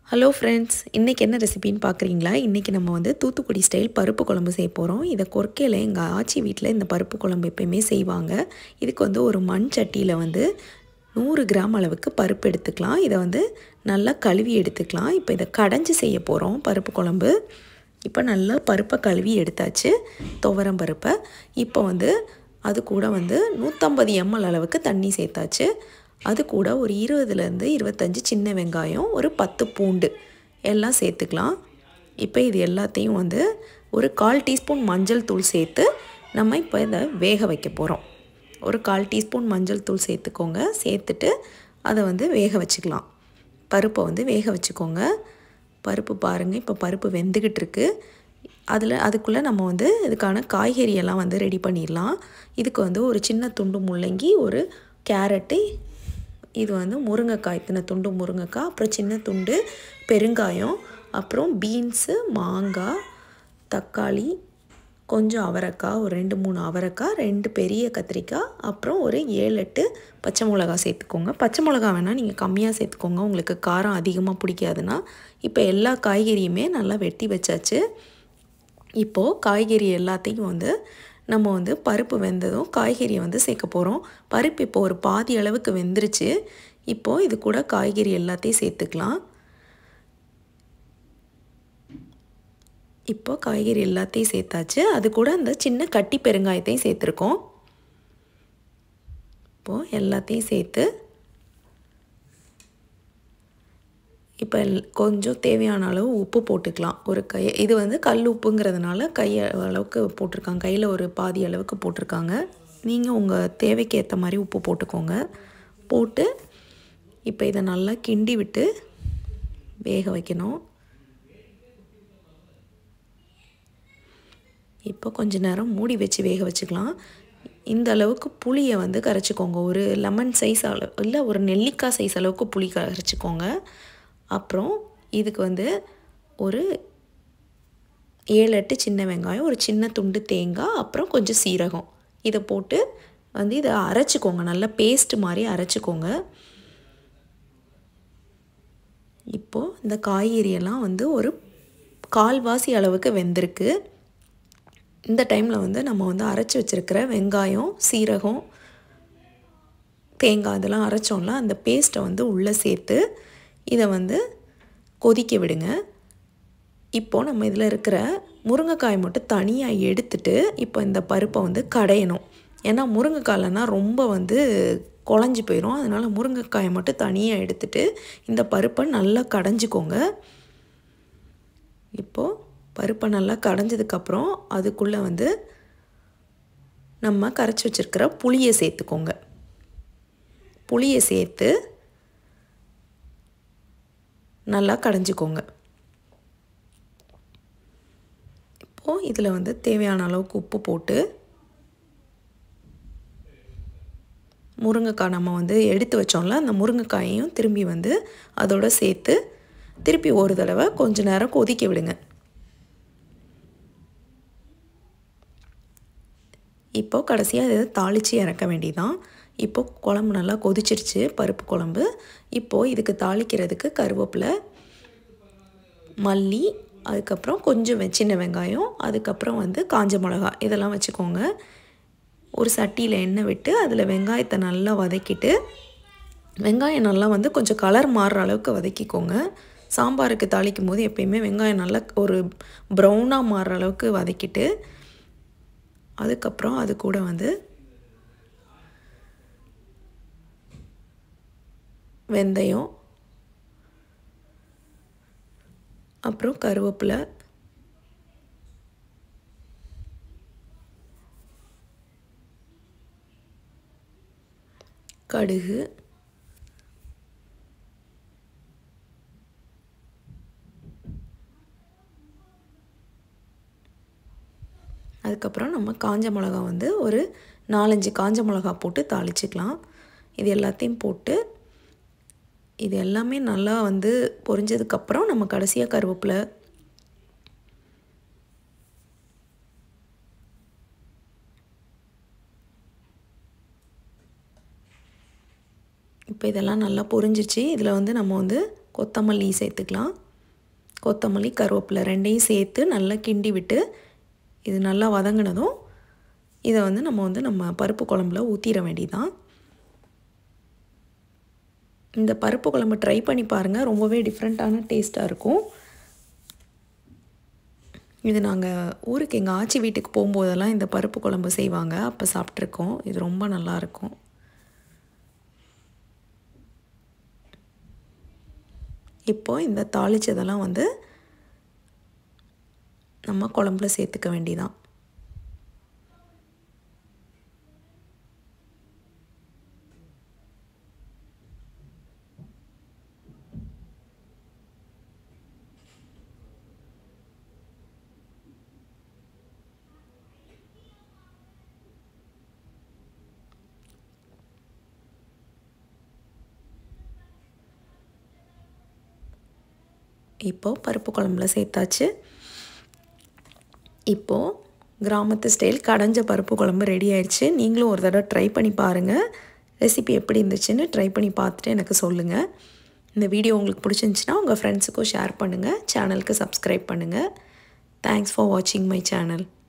hello friends இன்றைக்கி என்ன ரெசிபின்னு பார்க்குறீங்களா இன்றைக்கி நம்ம வந்து தூத்துக்குடி ஸ்டைல் பருப்பு குழம்பு செய்ய போகிறோம் இதை கொர்க்கையில் எங்கள் ஆச்சி வீட்டில் இந்த பருப்பு குழம்பு எப்பயுமே செய்வாங்க இதுக்கு வந்து ஒரு மண் சட்டியில் வந்து நூறு கிராம் அளவுக்கு பருப்பு எடுத்துக்கலாம் இதை வந்து நல்லா கழுவி எடுத்துக்கலாம் இப்போ இதை கடைஞ்சி செய்ய போகிறோம் பருப்பு குழம்பு இப்போ நல்லா பருப்பை கழுவி எடுத்தாச்சு துவரம் பருப்பை இப்போ வந்து அது கூட வந்து நூற்றம்பது எம்எல் அளவுக்கு தண்ணி சேர்த்தாச்சு அது கூட ஒரு இருபதுலேருந்து இருபத்தஞ்சி சின்ன வெங்காயம் ஒரு பத்து பூண்டு எல்லாம் சேர்த்துக்கலாம் இப்போ இது எல்லாத்தையும் வந்து ஒரு கால் டீஸ்பூன் மஞ்சள் தூள் சேர்த்து நம்ம இப்போ இதை வேக வைக்க போகிறோம் ஒரு கால் டீஸ்பூன் மஞ்சள் தூள் சேர்த்துக்கோங்க சேர்த்துட்டு அதை வந்து வேக வச்சுக்கலாம் பருப்பை வந்து வேக வச்சுக்கோங்க பருப்பு பாருங்கள் இப்போ பருப்பு வெந்துக்கிட்டு இருக்கு அதில் அதுக்குள்ளே நம்ம வந்து இதுக்கான காய்கறியெல்லாம் வந்து ரெடி பண்ணிடலாம் இதுக்கு வந்து ஒரு சின்ன துண்டு முள்ளங்கி ஒரு கேரட்டு இது வந்து முருங்கைக்காய் இத்தனை துண்டு முருங்கைக்காய் அப்புறம் சின்ன துண்டு பெருங்காயம் அப்புறம் பீன்ஸு மாங்காய் தக்காளி கொஞ்சம் அவரைக்காய் ஒரு ரெண்டு மூணு அவரைக்காய் ரெண்டு பெரிய கத்திரிக்காய் அப்புறம் ஒரு ஏழு எட்டு பச்சை மிளகா சேர்த்துக்கோங்க பச்சை மிளகா வேணால் நீங்கள் கம்மியாக சேர்த்துக்கோங்க உங்களுக்கு காரம் அதிகமாக பிடிக்காதுன்னா இப்போ எல்லா காய்கறியுமே நல்லா வெட்டி வச்சாச்சு இப்போது காய்கறி எல்லாத்தையும் வந்து நம்ம வந்து பருப்பு வெந்ததும் காய்கறியை வந்து சேர்க்க போகிறோம் பருப்பு இப்போ ஒரு பாதி அளவுக்கு வெந்துருச்சு இப்போது இது கூட காய்கறி எல்லாத்தையும் சேர்த்துக்கலாம் இப்போ காய்கறி எல்லாத்தையும் சேர்த்தாச்சு அது கூட அந்த சின்ன கட்டி பெருங்காயத்தையும் சேர்த்துருக்கோம் இப்போது எல்லாத்தையும் சேர்த்து இப்போ கொஞ்சம் தேவையான அளவு உப்பு போட்டுக்கலாம் ஒரு கை இது வந்து கல் உப்புங்கிறதுனால கை அளவுக்கு போட்டிருக்காங்க கையில் ஒரு பாதி அளவுக்கு போட்டிருக்காங்க நீங்கள் உங்கள் தேவைக்கு ஏற்ற மாதிரி உப்பு போட்டுக்கோங்க போட்டு இப்போ இதை நல்லா கிண்டி விட்டு வேக வைக்கணும் இப்போ கொஞ்ச நேரம் மூடி வச்சு வேக வச்சுக்கலாம் இந்த அளவுக்கு புளியை வந்து கரைச்சிக்கோங்க ஒரு லெமன் சைஸ் அளவு இல்லை ஒரு நெல்லிக்காய் சைஸ் அளவுக்கு புளி கரைச்சிக்கோங்க அப்புறம் இதுக்கு வந்து ஒரு ஏழு எட்டு சின்ன வெங்காயம் ஒரு சின்ன துண்டு தேங்காய் அப்புறம் கொஞ்சம் சீரகம் இதை போட்டு வந்து இதை அரைச்சிக்கோங்க நல்லா பேஸ்ட் மாதிரி அரைச்சிக்கோங்க இப்போது இந்த காய்கறியெல்லாம் வந்து ஒரு கால்வாசி அளவுக்கு வெந்திருக்கு இந்த டைமில் வந்து நம்ம வந்து அரைச்சி வச்சுருக்கிற வெங்காயம் சீரகம் தேங்காய் இதெல்லாம் அரைச்சோம்ல அந்த பேஸ்ட்டை வந்து உள்ளே சேர்த்து இதை வந்து கொதிக்க விடுங்க இப்போது நம்ம இதில் இருக்கிற முருங்கைக்காய் மட்டும் தனியாக எடுத்துட்டு இப்போ இந்த பருப்பை வந்து கடையணும் ஏன்னா முருங்கைக்காயிலனா ரொம்ப வந்து குழஞ்சி போயிடும் அதனால் முருங்கைக்காயை மட்டும் தனியாக எடுத்துட்டு இந்த பருப்பை நல்லா கடைஞ்சிக்கோங்க இப்போது பருப்பை நல்லா கடைஞ்சதுக்கப்புறம் அதுக்குள்ளே வந்து நம்ம கரைச்சி வச்சுருக்கிற புளியை சேர்த்துக்கோங்க புளியை சேர்த்து நல்லா கடைஞ்சிக்கோங்க இப்போது இதில் வந்து தேவையான அளவுக்கு உப்பு போட்டு முருங்கைக்காய் நம்ம வந்து எடுத்து வச்சோம்ல அந்த முருங்கைக்காயையும் திரும்பி வந்து அதோடு சேர்த்து திருப்பி ஒரு தடவை கொஞ்ச நேரம் கொதிக்க விடுங்க இப்போது கடைசியாக இதை தாளித்து இறக்க வேண்டியதான் இப்போ குழம்பு நல்லா கொதிச்சிருச்சு பருப்பு குழம்பு இப்போது இதுக்கு தாளிக்கிறதுக்கு கருவேப்பிலை மல்லி அதுக்கப்புறம் கொஞ்சம் சின்ன வெங்காயம் அதுக்கப்புறம் வந்து காஞ்ச மிளகா இதெல்லாம் வச்சுக்கோங்க ஒரு சட்டியில் எண்ணெய் விட்டு அதில் வெங்காயத்தை நல்லா வதக்கிட்டு வெங்காயம் நல்லா வந்து கொஞ்சம் கலர் மாறுற அளவுக்கு வதக்கிக்கோங்க சாம்பாருக்கு தாளிக்கும் போது எப்பயுமே வெங்காயம் நல்லா ஒரு ப்ரௌனாக மாறுற அளவுக்கு வதக்கிட்டு அதுக்கப்புறம் அது கூட வந்து வெந்தயம் அப்புறம் கருவேப்பிலை கடுகு அதுக்கப்புறம் நம்ம காஞ்ச மிளகா வந்து ஒரு நாலஞ்சு காஞ்ச மிளகா போட்டு தாளிச்சிக்கலாம் இது எல்லாத்தையும் போட்டு இது எல்லாமே நல்லா வந்து பொரிஞ்சதுக்கப்புறம் நம்ம கடைசியாக கருவேப்பிலை இப்போ இதெல்லாம் நல்லா பொரிஞ்சிச்சு இதில் வந்து நம்ம வந்து கொத்தமல்லி சேர்த்துக்கலாம் கொத்தமல்லி கருவேப்பிலை ரெண்டையும் சேர்த்து நல்லா கிண்டி விட்டு இது நல்லா வதங்கினதும் இதை வந்து நம்ம வந்து நம்ம பருப்பு குழம்புல ஊற்றிட வேண்டியதான் இந்த பருப்பு குழம்பு ட்ரை பண்ணி பாருங்கள் ரொம்பவே டிஃப்ரெண்ட்டான டேஸ்ட்டாக இருக்கும் இது நாங்கள் ஊருக்கு எங்கள் ஆச்சி வீட்டுக்கு போகும்போதெல்லாம் இந்த பருப்பு குழம்பு செய்வாங்க அப்போ சாப்பிட்ருக்கோம் இது ரொம்ப நல்லாயிருக்கும் இப்போது இந்த தாளிச்சதெல்லாம் வந்து நம்ம குழம்புல சேர்த்துக்க வேண்டியதான் இப்போது பருப்பு குழம்புல சேர்த்தாச்சு இப்போது கிராமத்து ஸ்டைல் கடைஞ்ச பருப்பு குழம்பு ரெடி ஆயிடுச்சு நீங்களும் ஒரு தடவை ட்ரை பண்ணி பாருங்கள் ரெசிபி எப்படி இருந்துச்சுன்னு ட்ரை பண்ணி பார்த்துட்டு எனக்கு சொல்லுங்கள் இந்த வீடியோ உங்களுக்கு பிடிச்சிருந்துச்சின்னா உங்கள் ஃப்ரெண்ட்ஸுக்கும் ஷேர் பண்ணுங்கள் சேனலுக்கு சப்ஸ்கிரைப் பண்ணுங்கள் தேங்க்ஸ் ஃபார் வாட்சிங் மை சேனல்